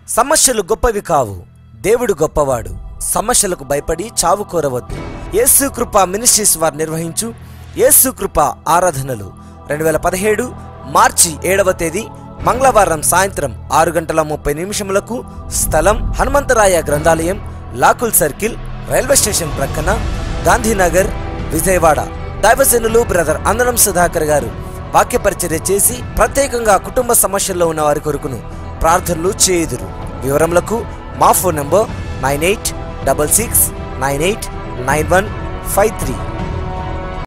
సమస్యలు గొప్పవి కావు దేవుడు గొప్పవాడు సమస్యలకు భయపడి చావు కోరవద్దు యేసు కృప మినిస్ట్రీస్ వారు నిర్వహించు యేసు కృప ఆరాధనలు రెండు వేల పదిహేడు మార్చి ఏడవ తేదీ మంగళవారం సాయంత్రం ఆరు గంటల ముప్పై నిమిషములకు స్థలం హనుమంతరాయ గ్రంథాలయం లాకుల్ సర్కిల్ రైల్వే స్టేషన్ ప్రక్కన గాంధీనగర్ విజయవాడ దైవజనులు బ్రదర్ అందరం సుధాకర్ గారు వాక్య పరిచర్య చేసి ప్రత్యేకంగా కుటుంబ సమస్యల్లో ఉన్న వారి కొరకును ప్రార్థనలు చేయుదురు వివరములకు మా phone number nine eight double six nine eight nine one five three